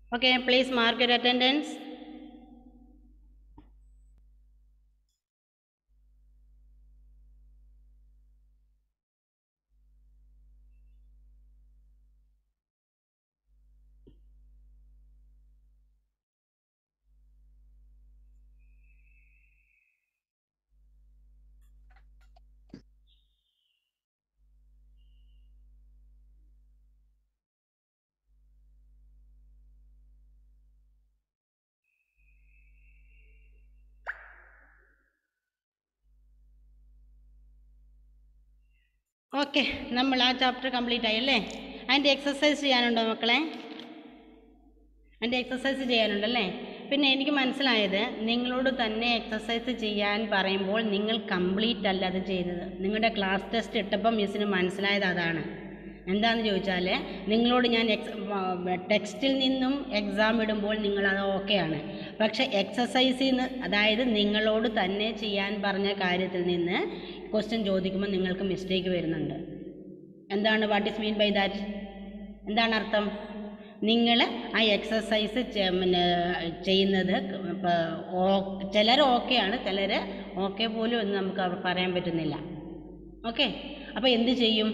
Okay, please mark your attendance. Okay നമ്മൾ ആ chapter complete ആയി അല്ലേ അതിൻ്റെ എക്സസൈസ് ചെയ്യാനുണ്ടോ മക്കളെ അതിൻ്റെ എക്സസൈസ് ചെയ്യാനുണ്ടല്ലേ പിന്നെ എനിക്ക് മനസ്സിലായത് നിങ്ങളോട് തന്നെ എക്സസൈസ് ചെയ്യാൻ പറയുമ്പോൾ നിങ്ങൾ കംപ്ലീറ്റ് അല്ല അത് ചെയ്തത് നിങ്ങളുടെ ക്ലാസ് ടെസ്റ്റ് ഇട്ടപ്പം മിസ്സിന് മനസ്സിലായത് അതാണ് എന്താണെന്ന് ചോദിച്ചാൽ നിങ്ങളോട് ഞാൻ എക്സ് ടെക്സ്റ്റിൽ നിന്നും എക്സാം ഇടുമ്പോൾ നിങ്ങൾ അത് ഓക്കെയാണ് പക്ഷേ എക്സസൈസിൽ നിന്ന് അതായത് നിങ്ങളോട് തന്നെ ചെയ്യാൻ പറഞ്ഞ കാര്യത്തിൽ നിന്ന് ക്വസ്റ്റ്യൻ ചോദിക്കുമ്പോൾ നിങ്ങൾക്ക് മിസ്റ്റേക്ക് വരുന്നുണ്ട് എന്താണ് what is mean by that എന്താണ് അർത്ഥം നിങ്ങൾ ആ എക്സസൈസ് പിന്നെ ചെയ്യുന്നത് ഇപ്പോൾ ചിലർ ഓക്കെയാണ് ചിലർ ഓക്കെ പോലും എന്ന് നമുക്ക് അവ- പറയാൻ പറ്റുന്നില്ല ഓക്കെ അപ്പോൾ എന്ത് ചെയ്യും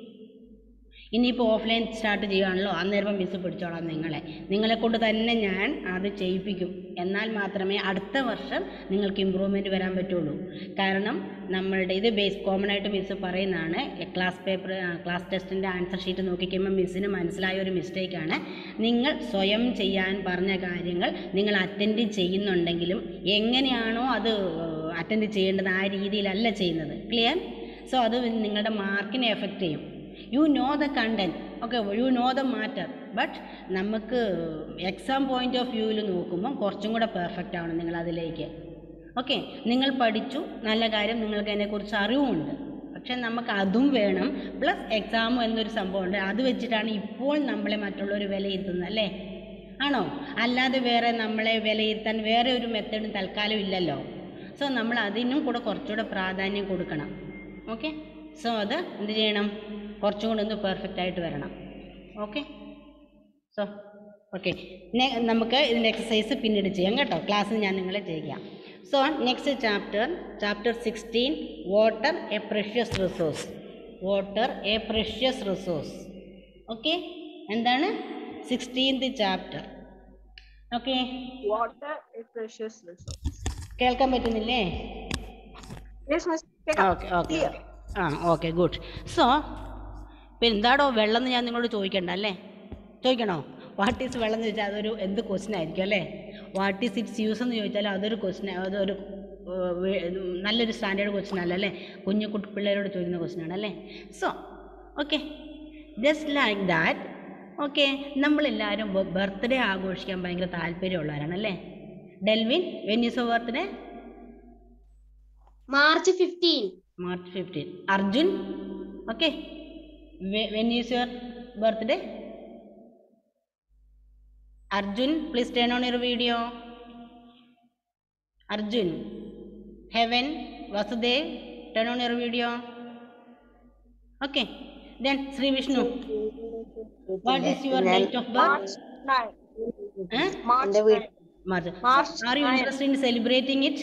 ഇനിയിപ്പോൾ ഓഫ്ലൈൻ സ്റ്റാർട്ട് ചെയ്യുകയാണല്ലോ അന്നേരം മിസ് പിടിച്ചോളാം നിങ്ങളെ നിങ്ങളെ കൊണ്ട് തന്നെ ഞാൻ അത് ചെയ്യിപ്പിക്കും എന്നാൽ മാത്രമേ അടുത്ത വർഷം നിങ്ങൾക്ക് ഇമ്പ്രൂവ്മെൻറ്റ് വരാൻ പറ്റുള്ളൂ കാരണം നമ്മളുടെ ഇത് ബേസ് കോമൺ ആയിട്ട് മിസ് പറയുന്നതാണ് ക്ലാസ് പേപ്പർ ക്ലാസ് ടെസ്റ്റിൻ്റെ ആൻസർ ഷീറ്റ് നോക്കിക്കുമ്പോൾ മിസ്സിന് മനസ്സിലായ ഒരു മിസ്റ്റേക്കാണ് നിങ്ങൾ സ്വയം ചെയ്യാൻ പറഞ്ഞ കാര്യങ്ങൾ നിങ്ങൾ അറ്റൻഡ് ചെയ്യുന്നുണ്ടെങ്കിലും എങ്ങനെയാണോ അത് അറ്റൻഡ് ചെയ്യേണ്ടത് ആ രീതിയിലല്ല ചെയ്യുന്നത് ക്ലിയർ സോ അത് നിങ്ങളുടെ മാർക്കിനെ എഫക്റ്റ് ചെയ്യും you know the content okay you know the matter but നമുക്ക് എക്സാം പോയിൻ്റ് ഓഫ് വ്യൂവിൽ നോക്കുമ്പോൾ കുറച്ചും കൂടെ പെർഫെക്റ്റ് ആവണം നിങ്ങൾ അതിലേക്ക് ഓക്കെ നിങ്ങൾ പഠിച്ചു നല്ല കാര്യം നിങ്ങൾക്ക് അതിനെക്കുറിച്ച് അറിവുമുണ്ട് പക്ഷെ നമുക്ക് അതും വേണം പ്ലസ് എക്സാമും എന്നൊരു സംഭവമുണ്ട് അത് വെച്ചിട്ടാണ് ഇപ്പോൾ നമ്മളെ മറ്റുള്ളവർ വിലയിരുത്തുന്നത് അല്ലേ ആണോ അല്ലാതെ വേറെ നമ്മളെ വിലയിരുത്താൻ വേറെ ഒരു മെത്തേഡും തൽക്കാലം ഇല്ലല്ലോ സോ നമ്മൾ അതിനും കൂടെ കുറച്ചുകൂടെ പ്രാധാന്യം കൊടുക്കണം ഓക്കെ സോ അത് എന്ത് ചെയ്യണം കുറച്ചും കൂടെ ഒന്ന് പെർഫെക്റ്റ് ആയിട്ട് വരണം ഓക്കെ സോ ഓക്കെ നമുക്ക് ഇതിൻ്റെ എക്സസൈസ് പിന്നീട് ചെയ്യാം കേട്ടോ ക്ലാസ്സിൽ ഞാൻ നിങ്ങളെ ചെയ്യാം so next chapter chapter sixteen water a precious resource water a precious resource okay എന്താണ് sixteenth chapter okay Water is precious resource. കേൾക്കാൻ പറ്റുന്നില്ലേ Yes, Miss. ഓക്കെ ഓക്കെ ആ ഓക്കെ ഗുഡ് സോ പിന്നെ എന്താടോ വെള്ളം എന്ന് ഞാൻ നിങ്ങളോട് ചോദിക്കണ്ട അല്ലേ ചോദിക്കണോ വാട്ട് ഈസ് വെള്ളം എന്ന് ചോദിച്ചാൽ അതൊരു എന്ത് ക്വസ്റ്റ്യൻ ആയിരിക്കും അല്ലേ വാട്ട് ഈസ് ഇറ്റ്സ് യൂസ് എന്ന് ചോദിച്ചാൽ അതൊരു ക്വസ്റ്റ്യൻ അതൊരു ഏർ, വേ- നല്ലൊരു സ്റ്റാൻഡേർഡ് ക്വസ്റ്റ്യൻ അല്ല അല്ലേ കുഞ്ഞു കുട്ടി പിള്ളേരോട് ചോദിക്കുന്ന ക്വസ്റ്റ്യൻ ആണ് അല്ലേ so okay just like that okay നമ്മളെല്ലാവരും ബർത്ത്ഡേ ആഘോഷിക്കാൻ ഭയങ്കര താല്പര്യമുള്ളവരാണ് അല്ലേ Delvin when is birthday March fifteen March fifteen Arjun okay when is your birthday Arjun please turn on your video Arjun Heaven Vasudev turn on your video okay then Shri Vishnu what is your date of March birth 9. March 9. March March are you nine. Interest in celebrating it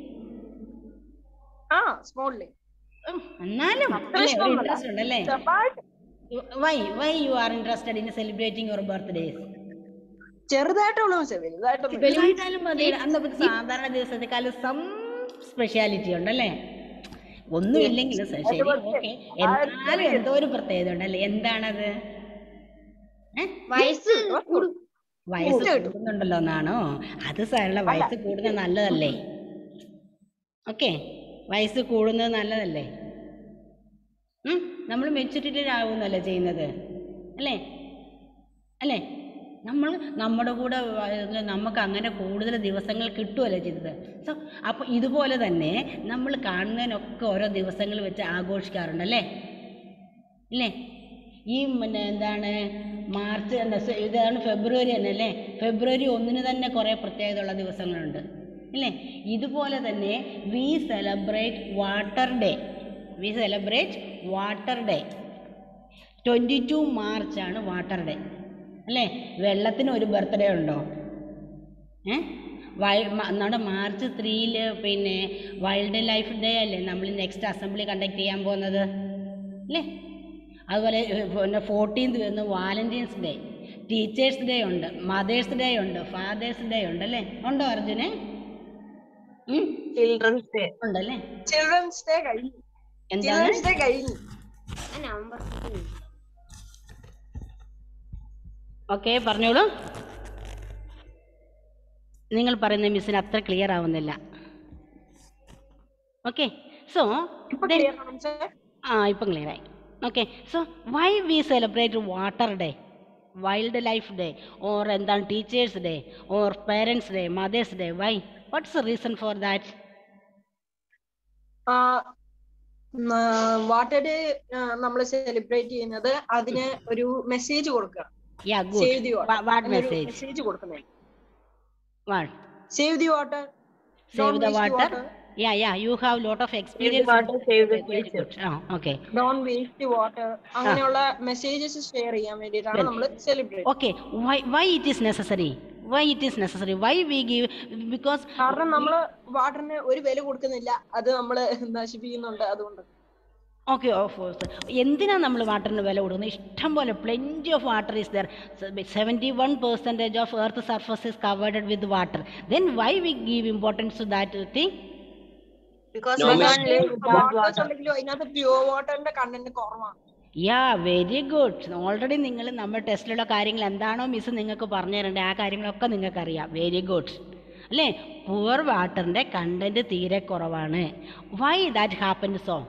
Ah, smallly. എന്നാലും അത്ര അല്ലേ ഒരു ഇഷ്ടമല്ല. Interest ഉണ്ടല്ലേ The part why why you are interested in celebrating your birthdays ചെറുതായിട്ടുള്ളൂ മിസ്സേ വലുതായിട്ടൊന്നും വലുതായിട്ടാലും മതി അന്നത്തെ സാധാരണ ദിവസത്തെക്കാളും സം സ്പെഷ്യാലിറ്റി ഉണ്ടല്ലേ ഒന്നുമില്ലെങ്കിലും സ- ശരി ഓക്കെ എന്നാലും എന്തോ ഒരു പ്രത്യേകത ഉണ്ടല്ലേ എന്താണത് ഏ? വയസ്സ് കൂടും വയസ്സ് കൂടുന്നുണ്ടല്ലോ എന്നാണോ അത് സാരല്ല വയസ്സ് കൂടുന്നത് നല്ലതല്ലേ ഓക്കെ വയസ്സ് കൂടുന്നത് നല്ലതല്ലേ നമ്മൾ മെച്ചൂരിറ്റി ആവുന്നല്ലേ ചെയ്യുന്നത് അല്ലേ അല്ലേ നമ്മൾ നമ്മുടെ കൂടെ വ- നമുക്ക് അങ്ങനെ കൂടുതൽ ദിവസങ്ങൾ കിട്ടുമല്ലോ ചെയ്തത് സോ അപ്പോൾ ഇതുപോലെ തന്നെ നമ്മൾ കാണുന്നതിനൊക്കെ ഓരോ ദിവസങ്ങൾ വെച്ച് ആഘോഷിക്കാറുണ്ടല്ലേ ഇല്ലേ ഈ പിന്നെ എന്താണ് മാർച്ച് എന്താ സെ- ഇതാണ് ഫെബ്രുവരി തന്നെ അല്ലേ ഫെബ്രുവരി ഒന്നിന് തന്നെ കുറേ പ്രത്യേകതയുള്ള ദിവസങ്ങളുണ്ട് ഇല്ലേ ഇതുപോലെ തന്നെ we celebrate water day we celebrate water day twenty two മാർച്ചാണ് വാട്ടർ ഡേ അല്ലേ വെള്ളത്തിന് ഒരു ബർത്ത്ഡേ ഉണ്ടോ ഏ വൈ മ- നമ്മുടെ മാർച്ച് ത്രീയിൽ പിന്നെ വൈൽഡ് ലൈഫ് ഡേ അല്ലേ നമ്മൾ നെക്സ്റ്റ് അസംബ്ലി കണ്ടക്ട് ചെയ്യാൻ പോകുന്നത് അല്ലേ അതുപോലെ ഏ, പിന്നെ ഫോർട്ടീൻത് വരുന്ന വാലന്റൈൻസ് ഡേ ടീച്ചേഴ്സ് ഡേ ഉണ്ട് മദേഴ്സ് ഡേ ഉണ്ട് ഫാദേഴ്സ് ഡേ ഉണ്ട് അല്ലേ ഉണ്ടോ അർജുനെ ഉം, ചിൽഡ്രൻസ് ഡേ ഉണ്ടല്ലേ ചിൽഡ്രൻസ് ഡേ കഴിഞ്ഞു എന്താണ് ചിൽഡ്രൻസ് ഡേ കഴിഞ്ഞു നവംബർ ഓക്കെ പറഞ്ഞോളൂ നിങ്ങൾ പറയുന്ന മിസ്സിന് അത്ര ക്ലിയർ ആവുന്നില്ല ഓക്കെ സോ ഇപ്പൊ clear ആണോ മിസ്സേ? ആ ഇപ്പം ക്ലിയർ ആയി okay so why we celebrate water day wildlife day or എന്താണ് teachers' day or parents' day mother's day why what's reason for that water day നമ്മൾ സെലിബ്രേറ്റ് ചെയ്യുന്നത് അതിന് ഒരു മെസ്സേജ് കൊടുക്കുക yeah save the good what message message കൊടുക്കുന്നത് what save the water save the water yeah yeah you have lot of experience water, save the future. ആ okay don't waste water അങ്ങനെയുള്ള messages share ചെയ്യാൻ വേണ്ടിയിട്ടാണ് നമ്മൾ celebrate okay why why it is necessary why it is necessary why we give because കാരണം നമ്മൾ വാട്ടറിന് ഒരു വില കൊടുക്കുന്നില്ല അത് നമ്മൾ നശിപ്പിക്കുന്നുണ്ട് അതുകൊണ്ട് ഓക്കെ ഓഫ് എന്തിനാ നമ്മൾ വാട്ടറിന് വില കൊടുക്കുന്നത് ഇഷ്ടം പോലെ plenty of water is there seventy one percentage of earth surface is covered with water then why we give importance to that thing Because No, we miss. can't live without waters water. ഉണ്ടെങ്കിലും അതിനകത്ത് pure വാട്ടറിന്റെ content കുറവാണ് yeah very good already നിങ്ങൾ നമ്മൾ ടെസ്റ്റിലുള്ള കാര്യങ്ങൾ എന്താണോ miss നിങ്ങൾക്ക് പറഞ്ഞു തരേണ്ടത് ആ കാര്യങ്ങളൊക്കെ നിങ്ങൾക്ക് അറിയാം വെരി ഗുഡ് അല്ലേ പുവർ വാട്ടറിൻ്റെ കണ്ടന്റ് തീരെ കുറവാണ് why that happen so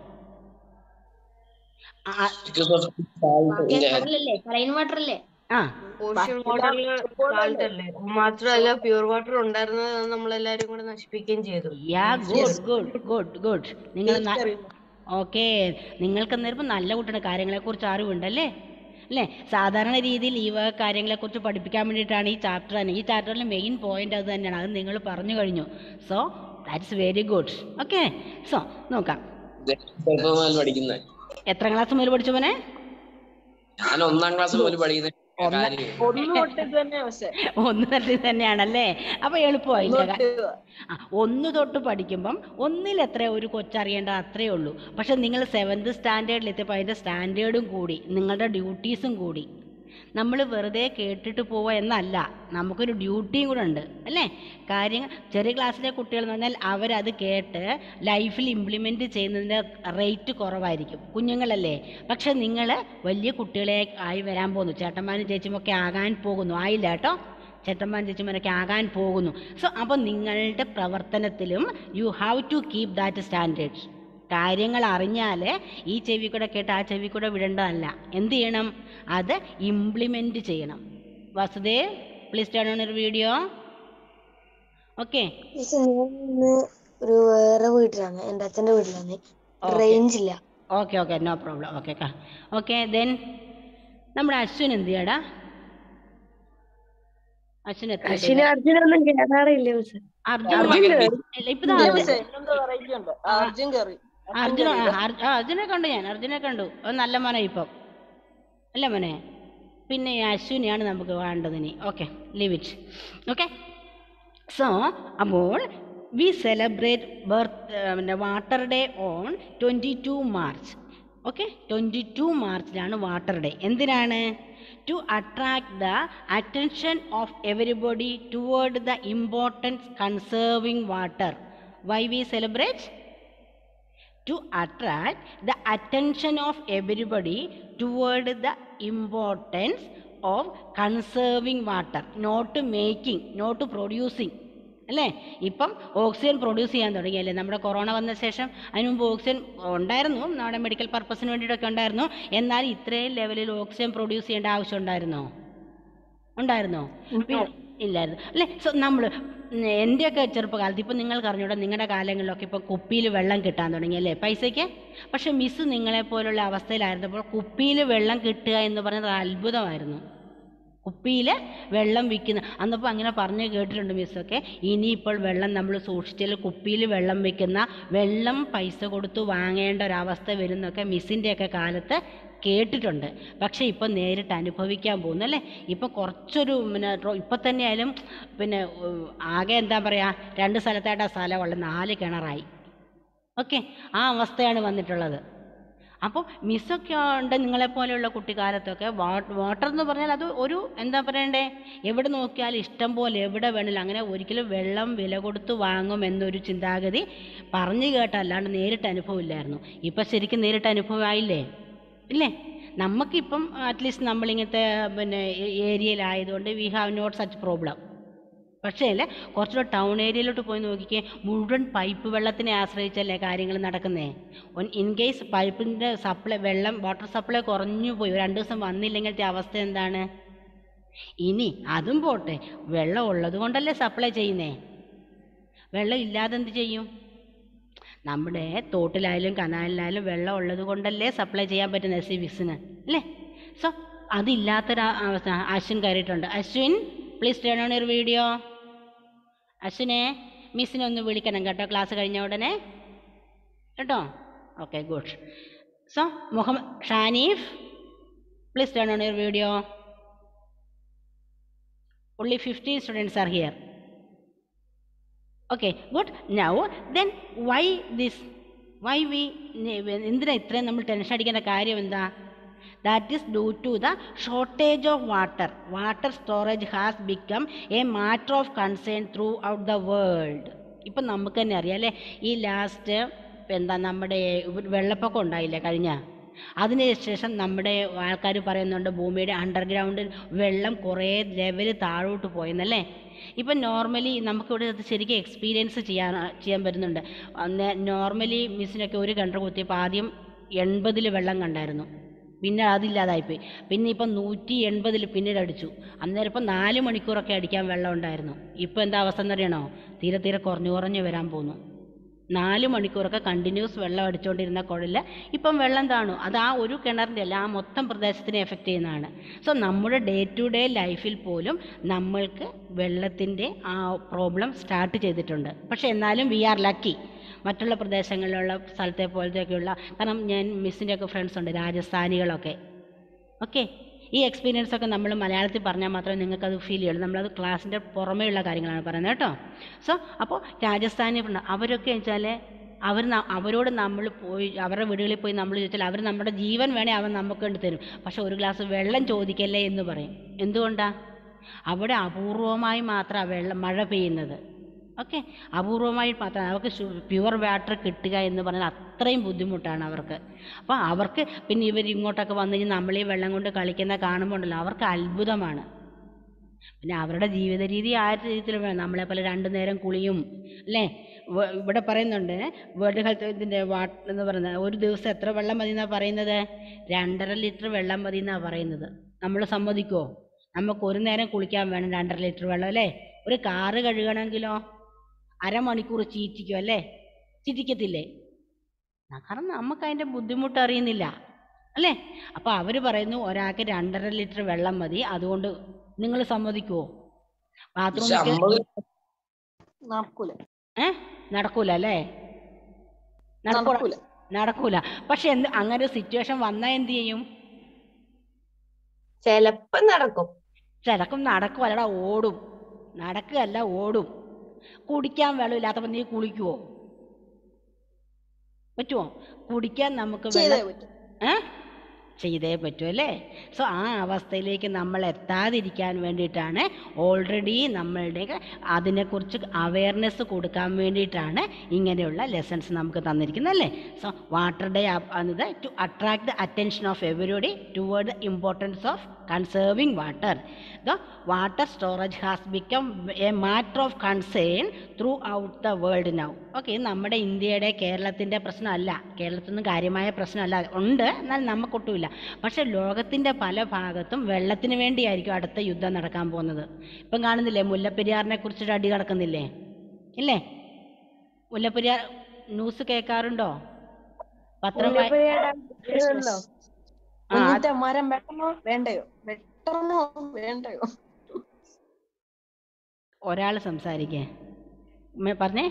Because of salt in the വാട്ടറല്ലേ റെയിൻ വാട്ടർ അല്ലേ ആ ഓഷ്യൻ വാട്ടറിൽ സാൾട്ട് അല്ലേ മാത്രമല്ല പ്യൂർ വാട്ടർ ഉണ്ടായിരുന്നത് നമ്മളെല്ലാരും കൂടെ നശിപ്പിക്കുകയും ചെയ്തു yeah good good good good നിങ്ങൾ ഓക്കെ നിങ്ങൾക്ക് നേരം നല്ല കുട്ടിയുടെ കാര്യങ്ങളെക്കുറിച്ച് അറിവുണ്ടല്ലേ അല്ലേ സാധാരണ രീതിയിൽ ഈ വക കാര്യങ്ങളെക്കുറിച്ച് പഠിപ്പിക്കാൻ വേണ്ടിയിട്ടാണ് ഈ ചാപ്റ്റർ തന്നെ ഈ ചാപ്റ്ററിലെ മെയിൻ പോയിന്റ് അത് തന്നെയാണ് അത് നിങ്ങൾ പറഞ്ഞു കഴിഞ്ഞു so that's very good okay so നോക്കാം ചെറുപ്പം മുതൽ പഠിക്കുന്നത് എത്ര ക്ലാസ് മുതൽ പഠിച്ചു പോനെ ഞാൻ ഒന്നാം ക്ലാസ് മുതൽ പഠിക്കുന്ന കാര്യം ഒന്ന് തൊട്ട് ഇത് തന്നെ പക്ഷേ ഒന്ന് തട്ടി തന്നെയാണല്ലേ അപ്പോൾ എളുപ്പമായി ഒന്ന് ഇല്ലേ? തൊട്ട് ആ ഒന്ന് തൊട്ട് പഠിക്കുമ്പം ഒന്നിൽ എത്ര ഒരു കൊച്ചറിയേണ്ടത് അത്രയേ ഉള്ളൂ പക്ഷെ നിങ്ങൾ സെവൻത്ത് സ്റ്റാൻഡേർഡിൽ എത്തിയപ്പോൾ അതിൻ്റെ സ്റ്റാൻഡേർഡും കൂടി നിങ്ങളുടെ ഡ്യൂട്ടീസും കൂടി നമ്മൾ വെറുതെ കേട്ടിട്ട് പോവുക എന്നല്ല നമുക്കൊരു ഡ്യൂട്ടിയും കൂടെ ഉണ്ട് അല്ലേ കാര്യങ്ങൾ ചെറിയ ക്ലാസ്സിലെ കുട്ടികൾ എന്ന് പറഞ്ഞാൽ അവരത് കേട്ട് ലൈഫിൽ ഇംപ്ലിമെൻറ്റ് ചെയ്യുന്നതിൻ്റെ റേറ്റ് കുറവായിരിക്കും കുഞ്ഞുങ്ങളല്ലേ പക്ഷെ നിങ്ങൾ വലിയ കുട്ടികളെ ആയി വരാൻ പോകുന്നു ചേട്ടന്മാരും ചേച്ചിയുമൊക്കെ ആകാൻ പോകുന്നു ആയില്ല കേട്ടോ ചേട്ടന്മാരും ചേച്ചിമാരൊക്കെ ആകാൻ പോകുന്നു സോ അപ്പോൾ നിങ്ങളുടെ പ്രവർത്തനത്തിലും you have to keep that standard കാര്യങ്ങൾ അറിഞ്ഞാൽ ഈ ചെവി കൂടെ കേട്ട് ആ ചെവി കൂടെ വിടേണ്ടതല്ല എന്ത് ചെയ്യണം അത് ഇംപ്ലിമെൻറ്റ് ചെയ്യണം വസുദേവ് പ്ലീസ് ടേൺ ഓൺ ഒരു വീഡിയോ ഓക്കെ മിസ് ഞാൻ ഇന്ന് ഒരു വേറെ വീട്ടിലാണ് എൻ്റെ അച്ഛൻ്റെ വീട്ടിലാണ് റേഞ്ച് ഇല്ല okay okay no problem okay okay then നമ്മുടെ അശ്വിൻ എന്ത് ചെയ്യടാ അശ്വിൻ എത്ര അശ്വിന് അർജുനൊന്നും കേറാറില്ല മിസ് അർജുൻ അർജുൻ ഇല്ല, കയറി. ഇപ്പൊ ദാ ഇല്ല അർജുൻ പക്ഷേ ഇന്നെന്തോ വെറൈറ്റി ഉണ്ട് അർജുൻ കറി അർജുന ആ, അർ- ആ, അർജുനെ കണ്ടു ഞാൻ അർജുനെ കണ്ടു അത് നല്ല മോനെ ഇപ്പം അല്ല മോനെ പിന്നെ ഈ അശ്വിനെയാണ് നമുക്ക് വേണ്ടത് ഇനി okay leave it okay so അപ്പോൾ വി സെലിബ്രേറ്റ് ബർത്ത് പിന്നെ water day on twenty two March okay twenty two മാർച്ചിലാണ് വാട്ടർ ഡേ എന്തിനാണ് to attract the attention of everybody toward the importance conserving water why we celebrate to attract the attention of everybody toward the importance of conserving water not making not producing അല്ലേ ഇപ്പം oxygen produce ചെയ്യാൻ തുടങ്ങിയല്ലേ നമ്മുടെ corona വന്ന ശേഷം അതിന് മുമ്പ് oxygen ഉണ്ടായിരുന്നു നമ്മുടെ മെഡിക്കൽ പർപ്പസിന് വേണ്ടിയിട്ടൊക്കെ ഉണ്ടായിരുന്നു എന്നാൽ ഇത്രയും ലെവലിൽ ഓക്സിജൻ പ്രൊഡ്യൂസ് ചെയ്യേണ്ട ആവശ്യം ഉണ്ടായിരുന്നോ ഉണ്ടായിരുന്നോ പിന്നെ ഇല്ലായിരുന്നു അല്ലേ സോ നമ്മൾ എൻ്റെയൊക്കെ ചെറുപ്പകാലത്ത് ഇപ്പം നിങ്ങൾക്ക് അറിഞ്ഞൂടെ നിങ്ങളുടെ കാലങ്ങളിലൊക്കെ ഇപ്പോൾ കുപ്പിയിൽ വെള്ളം കിട്ടാൻ തുടങ്ങി അല്ലേ പൈസയ്ക്ക് പക്ഷെ മിസ് നിങ്ങളെ പോലുള്ള അവസ്ഥയിലായിരുന്നപ്പോൾ കുപ്പിയിൽ വെള്ളം കിട്ടുക എന്ന് പറയുന്നത് അത്ഭുതമായിരുന്നു കുപ്പിയിൽ വെള്ളം വിൽക്കുന്ന അന്നപ്പോൾ അങ്ങനെ പറഞ്ഞു കേട്ടിട്ടുണ്ട് മിസ്സൊക്കെ ഇനിയിപ്പോൾ വെള്ളം നമ്മൾ സൂക്ഷിച്ചാൽ കുപ്പിയിൽ വെള്ളം വിൽക്കുന്ന വെള്ളം പൈസ കൊടുത്ത് വാങ്ങേണ്ട ഒരവസ്ഥ വരുന്നൊക്കെ മിസ്സിൻ്റെയൊക്കെ കാലത്ത് കേട്ടിട്ടുണ്ട് പക്ഷേ ഇപ്പം നേരിട്ട് അനുഭവിക്കാൻ പോകുന്നു അല്ലേ ഇപ്പം കുറച്ചൊരു പിന്നെ റോ- ഇപ്പം തന്നെ ആയാലും പിന്നെ ഉം, ആകെ എന്താ പറയുക രണ്ട് സ്ഥലത്തായിട്ട് ആ സ്ഥലമുള്ളത് നാല് കിണറായി ഓക്കെ ആ അവസ്ഥയാണ് വന്നിട്ടുള്ളത് അപ്പോൾ മിസ്സൊക്കെ ഉണ്ട് നിങ്ങളെപ്പോലെയുള്ള കുട്ടിക്കാലത്തൊക്കെ വാട്ടർ എന്ന് പറഞ്ഞാൽ അത് ഒരു എന്താ പറയണ്ടേ എവിടെ നോക്കിയാലും ഇഷ്ടം പോലെ എവിടെ വേണമെങ്കിലും അങ്ങനെ ഒരിക്കലും വെള്ളം വില കൊടുത്ത് വാങ്ങും എന്നൊരു ചിന്താഗതി പറഞ്ഞു കേട്ടല്ലാണ്ട് നേരിട്ട് അനുഭവം ഇല്ലായിരുന്നു ഇപ്പം ശരിക്കും നേരിട്ട് അനുഭവമായില്ലേ ഇല്ലേ നമുക്കിപ്പം അറ്റ്ലീസ്റ്റ് നമ്മളിങ്ങനത്തെ പിന്നെ ഏരിയയിലായതുകൊണ്ട് we have not such problem പക്ഷേ അല്ലേ കുറച്ചുകൂടെ ടൗൺ ഏരിയയിലോട്ട് പോയി നോക്കിക്കേ മുഴുവൻ പൈപ്പ് വെള്ളത്തിനെ ആശ്രയിച്ചല്ലേ കാര്യങ്ങൾ നടക്കുന്നേ ഇൻ കേസ് പൈപ്പിൻ്റെ സപ്ലൈ വെള്ളം വാട്ടർ സപ്ലൈ കുറഞ്ഞു പോയി ഒരു രണ്ട് ദിവസം വന്നില്ലെങ്കിലത്തെ അവസ്ഥ എന്താണ് ഇനി അതും പോട്ടെ വെള്ളം ഉള്ളത് കൊണ്ടല്ലേ സപ്ലൈ ചെയ്യുന്നേ വെള്ളം ഇല്ലാതെ എന്ത് ചെയ്യും നമ്മുടെ തോട്ടിലായാലും കനാലിലായാലും വെള്ളം ഉള്ളത് കൊണ്ടല്ലേ സപ്ലൈ ചെയ്യാൻ പറ്റുന്നത് എസ് സി ബിസിന് അല്ലേ സോ അതില്ലാത്തൊരു അവസ്ഥ അശ്വിൻ കയറിയിട്ടുണ്ട് Ashwin please turn on your video അശ്വിനെ മിസ്സിനെ ഒന്ന് വിളിക്കണം കേട്ടോ ക്ലാസ് കഴിഞ്ഞ ഉടനെ കേട്ടോ okay good so Muhammad Shaneef please turn on your video only 15 students are here okay good now then why this why we എന്തിനാ ഇത്രയും നമ്മൾ ടെൻഷൻ അടിക്കേണ്ട കാര്യം എന്താ that is due to the shortage of water water storage has become a matter of concern throughout the world ഇപ്പം നമുക്ക് തന്നെ അറിയാം അല്ലേ ഈ ലാസ്റ്റ് എന്താ നമ്മുടെ വെള്ളപ്പൊക്കം ഉണ്ടായില്ലേ കഴിഞ്ഞ അതിനുശേഷം നമ്മുടെ ആൾക്കാർ പറയുന്നുണ്ട് ഭൂമിയുടെ അണ്ടർഗ്രൗണ്ടിൽ വെള്ളം കുറേ ലെവൽ താഴോട്ട് പോയെന്നല്ലേ ഇപ്പം നോർമലി നമുക്കിവിടെ അത് ശരിക്കും എക്സ്പീരിയൻസ് ചെയ്യാൻ ചെയ്യാൻ പറ്റുന്നുണ്ട് നോർമലി മിസ്സിനൊക്കെ ഒരു കിണർ കുത്തിയപ്പോൾ ആദ്യം എൺപതിൽ വെള്ളം കണ്ടായിരുന്നു പിന്നെ അതില്ലാതായിപ്പോയി പിന്നെ ഇപ്പം നൂറ്റി എൺപതിൽ പിന്നീട് അടിച്ചു അന്നേരം ഇപ്പം നാല് മണിക്കൂറൊക്കെ അടിക്കാൻ വെള്ളം ഉണ്ടായിരുന്നു ഇപ്പോൾ എന്താ അവസ്ഥ എന്നറിയണോ തീരെ തീരെ കുറഞ്ഞു കുറഞ്ഞു വരാൻ പോകുന്നു നാല് മണിക്കൂറൊക്കെ കണ്ടിന്യൂസ് വെള്ളം അടിച്ചുകൊണ്ടിരുന്ന കുഴല് ഇപ്പം വെള്ളം താണു അത് ആ ഒരു കിണറിൻ്റെ അല്ല ആ മൊത്തം പ്രദേശത്തിനെ എഫക്റ്റ് ചെയ്യുന്നതാണ് സോ നമ്മുടെ ഡേ ടു ഡേ ലൈഫിൽ പോലും നമ്മൾക്ക് വെള്ളത്തിൻ്റെ ആ പ്രോബ്ലം സ്റ്റാർട്ട് ചെയ്തിട്ടുണ്ട് പക്ഷേ എന്നാലും വി ആർ ലക്കി മറ്റുള്ള പ്രദേശങ്ങളിലുള്ള സ്ഥലത്തെ പോലത്തെയൊക്കെയുള്ള കാരണം ഞാൻ മിസ്സിൻ്റെ ഒക്കെ ഫ്രണ്ട്സ് ഉണ്ട് രാജസ്ഥാനികളൊക്കെ ഓക്കെ ഈ എക്സ്പീരിയൻസ് ഒക്കെ നമ്മൾ മലയാളത്തിൽ പറഞ്ഞാൽ മാത്രമേ നിങ്ങൾക്കത് ഫീൽ ചെയ്യുള്ളൂ നമ്മളത് ക്ലാസ്സിൻ്റെ പുറമേയുള്ള കാര്യങ്ങളാണ് പറയുന്നത് കേട്ടോ സോ അപ്പോൾ രാജസ്ഥാനി ഫ്രണ്ട് അവരൊക്കെ വെച്ചാൽ അവർ ന- അവരോട് നമ്മൾ പോയി അവരുടെ വീടുകളിൽ പോയി നമ്മൾ ചോദിച്ചാൽ അവർ നമ്മുടെ ജീവൻ വേണേൽ അവൻ നമുക്ക് കൊണ്ട് തരും പക്ഷെ ഒരു ഗ്ലാസ് വെള്ളം ചോദിക്കല്ലേ എന്ന് പറയും എന്തുകൊണ്ടാ അവിടെ അപൂർവമായി മാത്രമാണ് വെള്ളം മഴ പെയ്യുന്നത് ഓക്കെ അപൂർവമായി മാത്രം അവർക്ക് പ്യുവർ വാട്ടർ കിട്ടുക എന്ന് പറഞ്ഞാൽ അത്രയും ബുദ്ധിമുട്ടാണ് അവർക്ക് അപ്പോൾ അവർക്ക് പിന്നെ ഇവർ ഇങ്ങോട്ടൊക്കെ വന്നു കഴിഞ്ഞാൽ നമ്മൾ ഈ വെള്ളം കൊണ്ട് കളിക്കുന്ന കാണുമ്പോൾ ഉണ്ടല്ലോ അവർക്ക് അത്ഭുതമാണ് പിന്നെ അവരുടെ ജീവിത രീതി ആ രീതിയിൽ വേണം നമ്മളെ പോലെ രണ്ടു നേരം കുളിയും അല്ലേ വ- ഇവിടെ പറയുന്നുണ്ട് വേൾഡ് ഹെൽത്ത് ഇതിൻ്റെ വാട്ട് എന്ന് പറയുന്നത് ഒരു ദിവസം എത്ര വെള്ളം മതി എന്നാണ് പറയുന്നത് രണ്ടര ലിറ്റർ വെള്ളം മതി എന്നാണ് പറയുന്നത് നമ്മൾ സമ്മതിക്കുമോ നമുക്ക് ഒരു നേരം കുളിക്കാൻ വേണം രണ്ടര ലിറ്റർ വെള്ളം അല്ലേ ഒരു കാറ് കഴുകണമെങ്കിലോ അരമണിക്കൂർ ചീറ്റിക്കും അല്ലേ ചീറ്റിക്കത്തില്ലേ ന- കാരണം നമുക്ക് അതിൻ്റെ ബുദ്ധിമുട്ട് അറിയുന്നില്ല അല്ലേ അപ്പോൾ അവർ പറയുന്നു ഒരാൾക്ക് രണ്ടര ലിറ്റർ വെള്ളം മതി അതുകൊണ്ട് നിങ്ങൾ സമ്മതിക്കുമോ പക്ഷെ ബാത്റൂമിൽ അമ്പത് നടക്കൂല ഏ നടക്കൂല അല്ലേ നടക്കൂല നടക്കൂല നടക്കൂല പക്ഷെ എന്ത് അങ്ങനെ ഒരു സിറ്റുവേഷൻ വന്നാൽ എന്ത് ചെയ്യും ചെലപ്പം നടക്കും ചിലക്കും നടക്കും അല്ലടാ ഓടും നടക്കുകയല്ല ഓടും കുടിക്കാൻ വെള്ളമില്ലാത്തപ്പോൾ നീ കുളിക്കുവോ പറ്റുമോ കുടിക്കാൻ നമുക്ക് ചെയ്തേ വെള്ളം പറ്റും ഏ ചെയ്തേ പറ്റൂ അല്ലേ സോ ആ അവസ്ഥയിലേക്ക് നമ്മൾ എത്താതിരിക്കാൻ വേണ്ടിയിട്ടാണ് ഓൾറെഡി നമ്മളുടെ അതിനെക്കുറിച്ച് അവയർനെസ് കൊടുക്കാൻ വേണ്ടിയിട്ടാണ് ഇങ്ങനെയുള്ള ലെസൺസ് നമുക്ക് തന്നിരിക്കുന്നത് അല്ലേ സോ വാട്ടർ ഡേ എന്നത് to attract the attention of everybody toward the importance of conserving water the water storage has become a matter of concern throughout the world now okay ഇത് നമ്മുടെ ഇന്ത്യയുടെ കേരളത്തിൻ്റെ പ്രശ്നമല്ല കേരളത്തിൽ നിന്നും കാര്യമായ പ്രശ്നമല്ല ഉണ്ട് എന്നാൽ നമുക്കൊട്ടുമില്ല പക്ഷേ ലോകത്തിൻ്റെ പല ഭാഗത്തും വെള്ളത്തിന് വേണ്ടിയായിരിക്കും അടുത്ത യുദ്ധം നടക്കാൻ പോകുന്നത് ഇപ്പം കാണുന്നില്ലേ മുല്ലപ്പെരിയാറിനെ കുറിച്ചൊരു അടി നടക്കുന്നില്ലേ ഇല്ലേ മുല്ലപ്പെരിയാർ ന്യൂസ് കേൾക്കാറുണ്ടോ പത്രം വായി- മുല്ലപ്പെരിയാർ ഡാം ആ എന്നിട്ട് മരം വെട്ടണോ വേണ്ടയോ വെട്ട വെട്ടണോ വേണ്ടയോ ഒരാൾ സംസാരിക്കേ ഉമ്മ പറഞ്ഞേ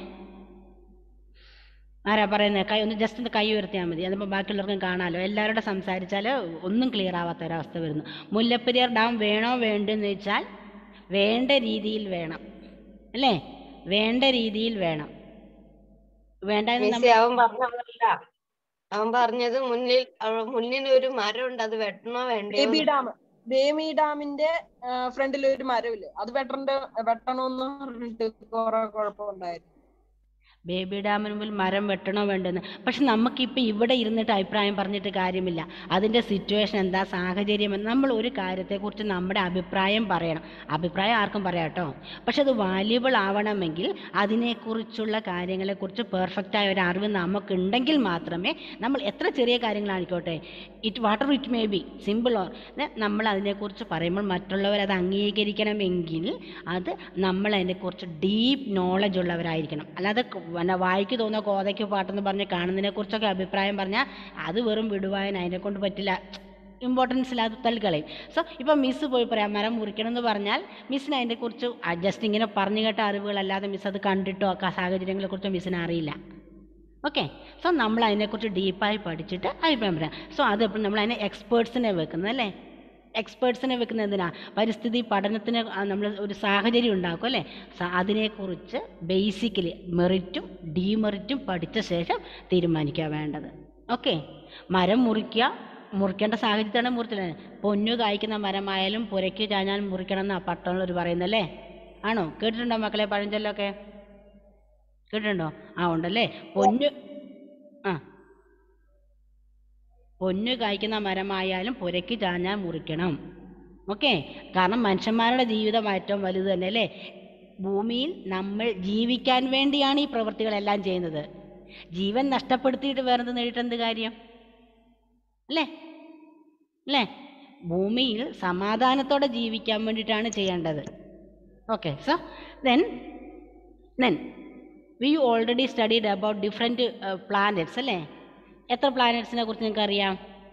ആരാ പറയുന്നത് കൈ ഒന്ന് ജസ്റ്റ് ഒന്ന് കൈ ഉയർത്തിയാൽ മതി അതിപ്പോൾ ബാക്കിയുള്ളവർക്കും കാണാമല്ലോ എല്ലാവരോടും സംസാരിച്ചാൽ ഒന്നും ക്ലിയർ ആവാത്ത ഒരവസ്ഥ വരുന്നു മുല്ലപ്പെരിയാർ ഡാം വേണോ വേണ്ടെന്ന് വെച്ചാൽ വേണ്ട രീതിയിൽ വേണം അല്ലേ വേണ്ട രീതിയിൽ വേണം വേണ്ട എന്ന് മിസ്സി, അവൻ പറഞ്ഞതല്ല അവൻ പറഞ്ഞത് മുന്നിൽ അവ- മുന്നിൽ ഒരു മരമുണ്ട് അത് വെട്ടണോ ബേബി വേണ്ടയോ ഡാം ബേബി ഡാമിന്റെ ഫ്രണ്ടിൽ ഒരു മരമില്ലേ അത് വെട്ടണ്ട വെട്ടണമെന്ന് പറഞ്ഞിട്ട് കുറെ കുഴപ്പമുണ്ടായിരുന്നു ബേബി ഡാമിന് മുമ്പിൽ മരം വെട്ടണോ വേണ്ടെന്ന് പക്ഷെ നമുക്കിപ്പോൾ ഇവിടെ ഇരുന്നിട്ട് അഭിപ്രായം പറഞ്ഞിട്ട് കാര്യമില്ല അതിൻ്റെ സിറ്റുവേഷൻ എന്താ സാഹചര്യം എന്ന് നമ്മൾ ഒരു കാര്യത്തെക്കുറിച്ച് നമ്മുടെ അഭിപ്രായം പറയണം അഭിപ്രായം ആർക്കും പറയാം കേട്ടോ പക്ഷെ അത് വാല്യുബിൾ ആവണമെങ്കിൽ അതിനെക്കുറിച്ചുള്ള കാര്യങ്ങളെക്കുറിച്ച് പെർഫെക്റ്റായ ഒരു അറിവ് നമുക്കുണ്ടെങ്കിൽ മാത്രമേ നമ്മൾ എത്ര ചെറിയ കാര്യങ്ങളായിക്കോട്ടെ it water it may be simple or നമ്മൾ അതിനെക്കുറിച്ച് പറയുമ്പോൾ മറ്റുള്ളവർ അത് അംഗീകരിക്കണമെങ്കിൽ അത് നമ്മൾ അതിനെക്കുറിച്ച് ഡീപ്പ് നോളജ് ഉള്ളവരായിരിക്കണം അല്ലാതെ ക- പിന്നെ വായിക്ക് തോന്നുന്ന കോതയ്ക്ക് പാട്ടെന്ന് പറഞ്ഞ് കാണുന്നതിനെക്കുറിച്ചൊക്കെ അഭിപ്രായം പറഞ്ഞാൽ അത് വെറും വിടുവായൻ അതിനെ കൊണ്ട് പറ്റില്ല ഇമ്പോർട്ടൻസ് ഇല്ലാതെ തള്ളിക്കളയും സോ ഇപ്പോൾ മിസ്സ് പോയി പറയാം മരം മുറിക്കണം എന്ന് പറഞ്ഞാൽ മിസ്സിന് അതിനെക്കുറിച്ച് ജസ്റ്റ് ഇങ്ങനെ പറഞ്ഞു കേട്ട അറിവുകളല്ലാതെ മിസ് അത് കണ്ടിട്ടോ ആ സാഹചര്യങ്ങളെക്കുറിച്ചോ മിസ്സിന് അറിയില്ല ഓക്കെ സോ നമ്മൾ അതിനെക്കുറിച്ച് ഡീപ്പായി പഠിച്ചിട്ട് അഭിപ്രായം പറയാം സോ അത് എപ്പോഴും നമ്മൾ അതിനെ എക്സ്പേർട്സിനെ വെക്കുന്നത് അല്ലേ എക്സ്പേർട്സിനെ വെക്കുന്നത് എന്തിനാ പരിസ്ഥിതി പഠനത്തിന് നമ്മൾ ഒരു സാഹചര്യം ഉണ്ടാക്കും അല്ലേ സ- അതിനെക്കുറിച്ച് ബേസിക്കലി മെറിറ്റും ഡീമെറിറ്റും പഠിച്ച ശേഷം തീരുമാനിക്കുക വേണ്ടത് ഓക്കെ മരം മുറിക്കുക മുറിക്കേണ്ട സാഹചര്യത്താണ് മുറിച്ചില്ല പൊന്നു കായ്ക്കുന്ന മരമായാലും പുരയ്ക്ക് ചാഞ്ഞാൽ മുറിക്കണം എന്നാണ് പട്ടണമുള്ളവർ പറയുന്നല്ലേ ആണോ കേട്ടിട്ടുണ്ടോ മക്കളെ പഴഞ്ചൊല്ലൊക്കെ കേട്ടിട്ടുണ്ടോ ആ ഉണ്ടല്ലേ പൊന്നു ആ പൊന്നു കായ്ക്കുന്ന മരമായാലും പുരയ്ക്ക് ചാഞ്ഞാൽ മുറിക്കണം ഓക്കെ കാരണം മനുഷ്യന്മാരുടെ ജീവിതം ഏറ്റവും വലുത് തന്നെ അല്ലേ ഭൂമിയിൽ നമ്മൾ ജീവിക്കാൻ വേണ്ടിയാണ് ഈ പ്രവൃത്തികളെല്ലാം ചെയ്യുന്നത് ജീവൻ നഷ്ടപ്പെടുത്തിയിട്ട് വേറെ നേടിയിട്ട് എന്ത് കാര്യം അല്ലേ അല്ലേ ഭൂമിയിൽ സമാധാനത്തോടെ ജീവിക്കാൻ വേണ്ടിയിട്ടാണ് ചെയ്യേണ്ടത് okay so then then we already studied about different planets അല്ലേ എത്ര പ്ലാനറ്റ്സിനെ കുറിച്ച് നിങ്ങൾക്ക് അറിയാം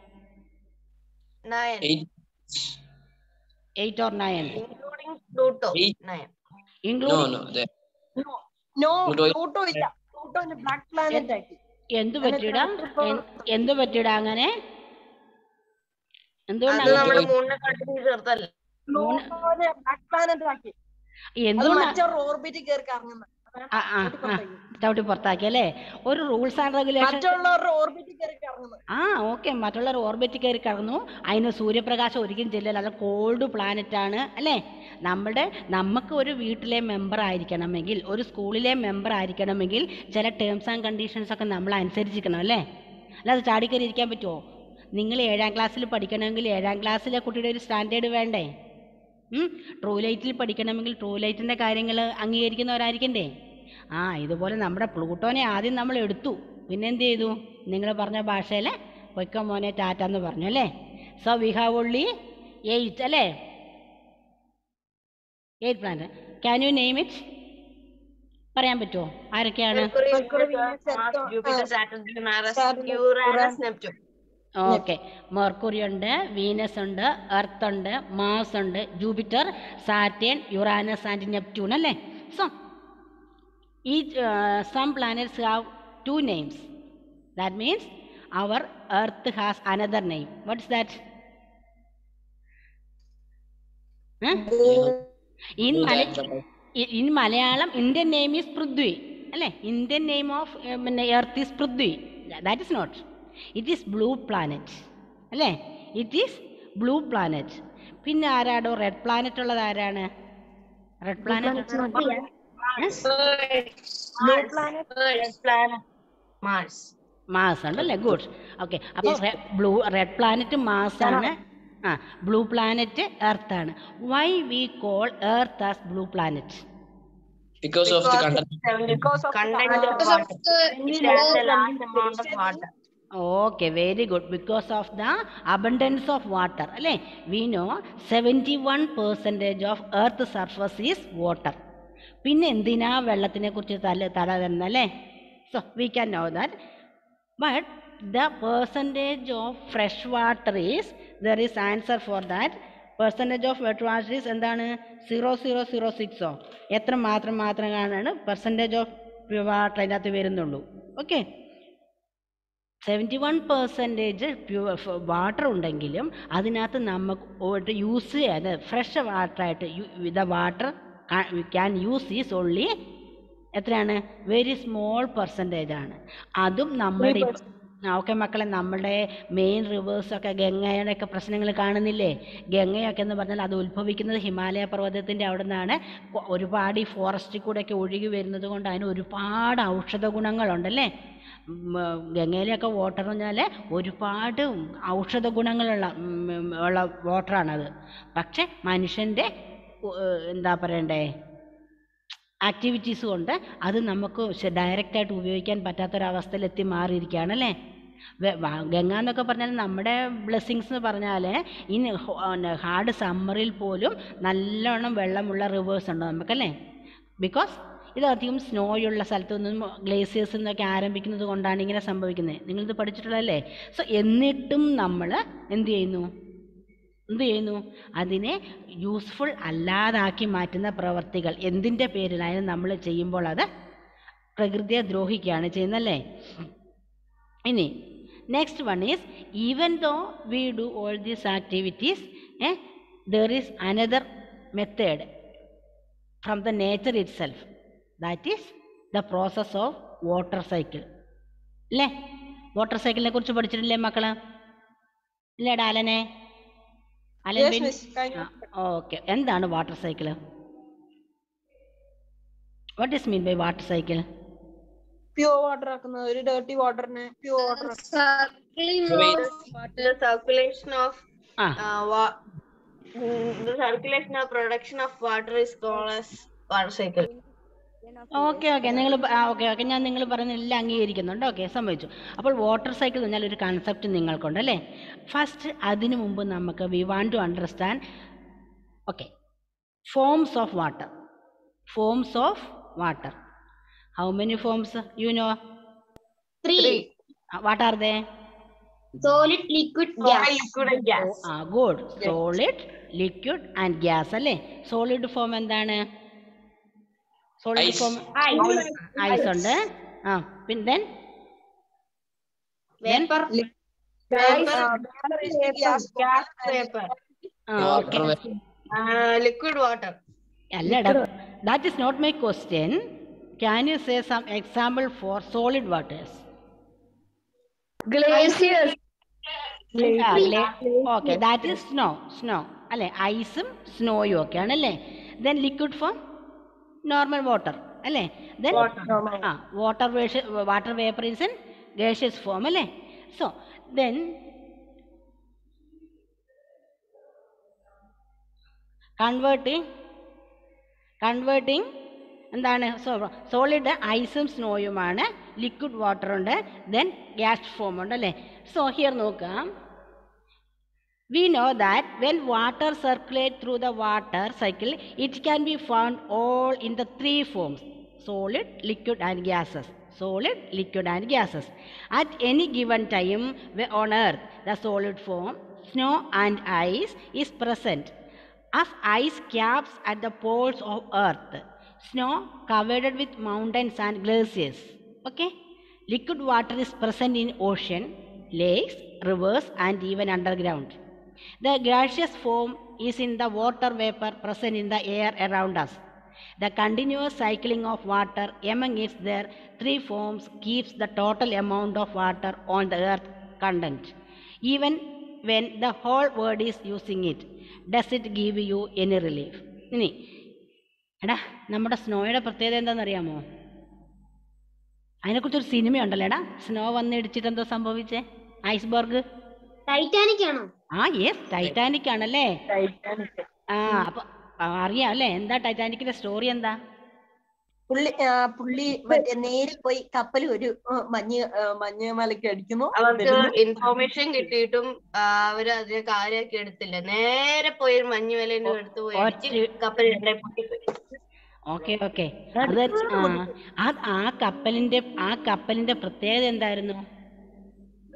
nine Eight. Eight or nine including Pluto Eight. Nine No, including no. The, no Pluto- Pluto ഇല്ല പ്ലൂട്ടോന്റെ ബ്ലാക്ക് പ്ലാനറ്റ് ആക്കി എന്ത് പറ്റിയിടാ എൻ- എന്ത് പറ്റിയിടാ അങ്ങനെ അത് എന്തുകൊണ്ടാണ് നമ്മുടെ മൂന്നിനെ കണ്ടിന്യൂ ചേർത്തല്ലേ പ്ലൂട്ടോനെ ബ്ലാക്ക് പ്ലാനറ്റ് ആക്കി അത് എന്തുകൊണ്ടാണ് മറ്റൊരു ഓർബിറ്റിൽ കയറി കറങ്ങുന്നത് ആ ആ ആ ചവിട്ടി പുറത്താക്കി അല്ലേ ഒരു റൂൾസ് ആൻഡ് റെഗുലേഷൻ മറ്റുള്ളവരുടെ ഓർബിറ്റിൽ കയറി കറങ്ങുന്നത് ആ ഓക്കെ മറ്റുള്ളവർ ഓർബിറ്റിൽ കയറി കടന്നു അതിന് സൂര്യപ്രകാശം ഒരിക്കലും ചെല്ലില്ല അത് കോൾഡ് പ്ലാനറ്റ് ആണ് അല്ലേ നമ്മുടെ നമുക്ക് ഒരു വീട്ടിലെ മെമ്പർ ആയിരിക്കണമെങ്കിൽ ഒരു സ്കൂളിലെ മെമ്പർ ആയിരിക്കണമെങ്കിൽ ചില ടേംസ് ആൻഡ് കണ്ടീഷൻസ് ഒക്കെ നമ്മൾ അനുസരിച്ചിരിക്കണം അല്ലേ അല്ലാതെ ചാടിക്കറി ഇരിക്കാൻ പറ്റുമോ നിങ്ങൾ ഏഴാം ക്ലാസ്സിൽ പഠിക്കണമെങ്കിൽ ഏഴാം ക്ലാസ്സിലെ കുട്ടിയുടെ ഒരു സ്റ്റാൻഡേർഡ് വേണ്ടേ ട്രൂ ലൈറ്റിൽ പഠിക്കണമെങ്കിൽ ട്രൂ ലൈറ്റിൻ്റെ കാര്യങ്ങൾ അംഗീകരിക്കുന്നവരായിരിക്കണ്ടേ ആ ഇതുപോലെ നമ്മുടെ പ്ലൂട്ടോനെ ആദ്യം നമ്മൾ എടുത്തു പിന്നെ എന്ത് ചെയ്തു നിങ്ങൾ പറഞ്ഞ ഭാഷയിൽ പൊയ്ക്ക മോനെ ടാറ്റ എന്ന് പറഞ്ഞു അല്ലേ so we have only eight അല്ലേ eight plant can you name it പറയാൻ പറ്റുമോ ആരൊക്കെയാണ് Mercury, Venus, Saturn, ജൂപ്പിറ്റർ ആ, Saturn Mars Saturn, Uranus Uranus. Neptune okay Mercury ഉണ്ട് വീനസ് ഉണ്ട് എർത്ത് ഉണ്ട് മാസ് ഉണ്ട് Jupiter Saturn Uranus and Neptune അല്ലേ സോ ഈ some planets have two names that means our earth has another name what is that in മല in Malayalam Indian name is Prithvi അല്ലേ Indian name of പിന്നെ earth is Prithvi that is not it is blue planet അല്ലേ it is blue planet പിന്നെ ആരാടോ red planet ഉള്ളത് ആരാണ് red planet Mars Mars ഉണ്ടല്ലേ good okay അപ്പോൾ ബ്ലൂ റെഡ് പ്ലാനറ്റ് മാസ് ആണ് ആ ബ്ലൂ പ്ലാനറ്റ് എർത്ത് ആണ് why we call earth as blue planet because of the content. Because of the content of Because water. of the It has a large amount of water. Okay very good because of the abundance of water അല്ലേ we know seventy one percentage of earth surface is water പിന്നെ എന്തിനാ വെള്ളത്തിനെ കുറിച്ച് തല തല തന്നല്ലേ so we can know that but the percentage of fresh water is there is answer for that percentage of wet water എന്താണ് zero zero zero സിക്സോ എത്ര മാത്രം മാത്രം കാണാണ് പെർസെൻറ്റേജ് ഓഫ് പ്യുവർ വാട്ടർ അതിൻ്റെ അകത്ത് വരുന്നുള്ളൂ okay seventy one percentage pure water ഉണ്ടെങ്കിലും അതിനകത്ത് നമുക്ക് യൂസ് ചെയ്യാൻ ഫ്രഷ് വാട്ടറായിട്ട് the water can use is only എത്രയാണ് വെരി സ്മോൾ പെർസെൻറ്റേജ് ആണ് അതും നമ്മുടെ ഓക്കെ മക്കളെ നമ്മുടെ മെയിൻ റിവേഴ്സൊക്കെ ഗംഗയുടെ ഒക്കെ പ്രശ്നങ്ങൾ കാണുന്നില്ലേ ഗംഗയൊക്കെ എന്ന് പറഞ്ഞാൽ അത് ഉത്ഭവിക്കുന്നത് ഹിമാലയ പർവ്വതത്തിൻ്റെ അവിടെ നിന്നാണ് കൊ- ഒരുപാട് ഈ ഫോറസ്റ്റിൽ കൂടെയൊക്കെ ഒഴുകി വരുന്നത് കൊണ്ട് അതിന് ഒരുപാട് ഔഷധ ഗുണങ്ങളുണ്ടല്ലേ ഉം, ഗംഗയിലൊക്കെ വാട്ടർ എന്ന് പറഞ്ഞാൽ ഒരുപാട് ഔഷധ ഗുണങ്ങളുള്ള ഉം, ഉള്ള വാട്ടറാണത് പക്ഷെ മനുഷ്യൻ്റെ ഉ- എന്താ പറയണ്ടേ ആക്ടിവിറ്റീസ് കൊണ്ട് അത് നമുക്ക് ഡയറക്റ്റായിട്ട് ഉപയോഗിക്കാൻ പറ്റാത്തൊരവസ്ഥയിൽ എത്തി മാറിയിരിക്കുകയാണ് അല്ലേ വെ- വ- ഗംഗ എന്നൊക്കെ പറഞ്ഞാൽ നമ്മുടെ ബ്ലെസ്സിങ്സ് എന്ന് പറഞ്ഞാൽ ഈ ഹാർഡ് സമ്മറിൽ പോലും നല്ലോണം വെള്ളമുള്ള റിവേഴ്സ് ഉണ്ട് നമുക്കല്ലേ ബിക്കോസ് ഇത് അധികം സ്നോയുള്ള സ്ഥലത്തു നിന്നും ഗ്ലേസിയേഴ്സിൽ നിന്നൊക്കെ ആരംഭിക്കുന്നത് കൊണ്ടാണ് ഇങ്ങനെ സംഭവിക്കുന്നത് നിങ്ങളിത് പഠിച്ചിട്ടുള്ളതല്ലേ സോ എന്നിട്ടും നമ്മൾ എന്ത് ചെയ്യുന്നു എന്ത് ചെയ്യുന്നു അതിനെ യൂസ്ഫുൾ അല്ലാതാക്കി മാറ്റുന്ന പ്രവർത്തികൾ എന്തിൻ്റെ പേരിലായാലും നമ്മൾ ചെയ്യുമ്പോൾ അത് പ്രകൃതിയെ ദ്രോഹിക്കുകയാണ് ചെയ്യുന്നല്ലേ ഇനി next one is even though we do all these activities there is another method from the nature itself that is the process of water cycle അല്ലേ വാട്ടർ സൈക്കിളിനെ കുറിച്ച് പഠിച്ചിട്ടില്ലേ മക്കള് ഇല്ലേ ഡാലനെ അലൻ Yes, ബിൻ miss. കഴിഞ്ഞ ഓക്കെ എന്താണ് water cycle what is mean by water cycle pure water ആക്കുന്നത് ഒരു ഡേർട്ടി വാട്ടറിനെ pure water The circulation of ആ uh, wa- mm, the circulation of production of water is called as water cycle. Okay okay നിങ്ങൾ okay okay ഞാൻ നിങ്ങൾ പറയുന്നതെല്ലാം അംഗീകരിക്കുന്നുണ്ട് okay സംഭവിച്ചു അപ്പോൾ വാട്ടർ സൈക്കിൾ എന്ന് പറഞ്ഞാൽ ഒരു കൺസെപ്റ്റ് നിങ്ങൾക്കുണ്ട് അല്ലേ ഫസ്റ്റ് അതിനു മുമ്പ് നമുക്ക് we want to understand okay forms of water forms of water how many forms you know three what are they solid liquid gas liquid and gas. ആ good solid liquid and gas അല്ലേ solid form എന്താണ് solid Ice. Form ice ഉണ്ട് ആ പിന്നെ വേപ്പർ Vapor, uh, vapor is the gas. Gas vapor. ആ ഓക്കെ Uh, liquid water. അല്ലടാ that is not my question can you say some example for solid waters glaciers okay that is snow snow അല്ലേ ഐസും സ്നോയും ഒക്കെ ആണല്ലേ then liquid form normal water അല്ലേ then ആ water water vapour is in gaseous form അല്ലേ so then converting converting എന്താണ് solid ഐസും സ്നോയുമാണ് ലിക്വിഡ് വാട്ടർ ഉണ്ട് ദെൻ ഗ്യാസ് ഫോം ഉണ്ട് അല്ലേ സോ ഹിയർ നോക്കാം We know that when water circulates through the water cycle, it can be found all in the three forms solid, liquid, and gases. Solid, liquid, and gases. At any given time where on earth, the solid form, snow and ice is present. As ice caps at the poles of earth, snow covered with mountains and glaciers. Okay? Liquid water is present in ocean, lakes, rivers, and even underground. The gaseous form is in the water vapor present in the air around us. The continuous cycling of water among its their three forms keeps the total amount of water on the earth content. Even when the whole world is using it, does it give you any relief? ഇനി എടാ നമ്മുടെ സ്നോയുടെ പ്രത്യേകത എന്താണെന്നറിയാമോ അതിനെക്കുറിച്ചൊരു സിനിമയുണ്ടല്ലോ എടാ snow വന്ന് ഇടിച്ചിട്ട് എന്തോ സംഭവിച്ചേ iceberg Titanic ആണോ ആ യെസ് ടൈറ്റാനിക് ആണല്ലേ Titanic. ആ അപ്പൊ ആ, അറിയാം അല്ലേ എന്താ ടൈറ്റാനിക്കിന്റെ സ്റ്റോറി എന്താ പുള്ളി ആ, പുള്ളി മറ്റേ നേരിൽ പോയി കപ്പൽ ഒരു ആ, മഞ്ഞ് ആ, മഞ്ഞ് മലയ്ക്ക് അടിക്കുന്നു അവർക്ക് വരുന്നു. ഇൻഫോർമേഷൻ കിട്ടിയിട്ടും ആ, അവര് അതിനെ കാര്യമാക്കി എടുത്തില്ല നേരെ പോയി ഒരു മഞ്ഞുമലേന്റെ അടുത്ത് പോയി അടിച്ച് ഒറ്റ- കപ്പൽ രണ്ടായി പൊട്ടിപ്പോയി ഓക്കെ ഓക്കെ അത് ആ, ആ ആ കപ്പലിന്റെ ആ കപ്പലിന്റെ പ്രത്യേകത എന്തായിരുന്നു